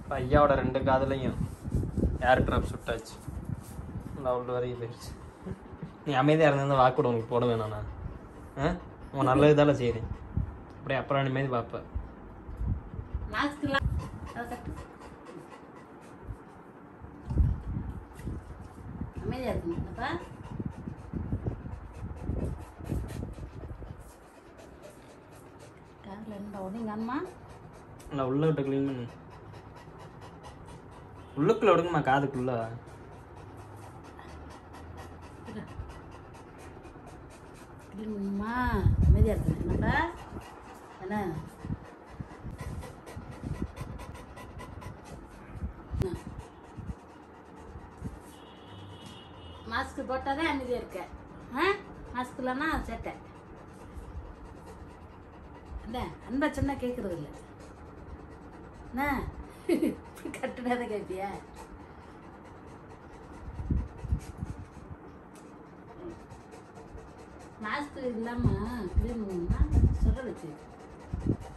இப்போ ஐயாவோட ரெண்டு காதுலையும் ஏர் ட்ராப் சுட்டாச்சு லவுல் வரைக்கும் போயிடுச்சு நீ அமைதியாக இருந்திருந்தா வாக்குட உங்களுக்கு போட வேணாம் நான் ஆ உன் நல்லது தானே செய்கிறேன் அப்படியே அப்புறம் இனிமேல் பார்ப்பேன் மாஸ்க்லாம் அதை கட்டு அமைதியாக இருக்கணும் அப்பா காரில் இருந்தா உடனே அம்மா நான் உள்ள விட்டு க்ளீன் பண்ணு உள்ளுக்குள்ள விடுங்கம்மா காதுக்குள்ள க்ளீன் பண்ணுமா அமைதியாக இருக்கணும் என்னப்பா என்ன மாஸ்க் போட்டால் தான் அமைதியாக இருக்க ஆ மாஸ்க் இல்லைன்னா சேட்டை என்ன அன்பா சொன்னா கேட்குறது இல்லை என்ன கட்டுனாத கேட்பியா மாஸ்க் இல்லாமல் க்ளீன் பண்ணணும்னா சொல்ல வச்சு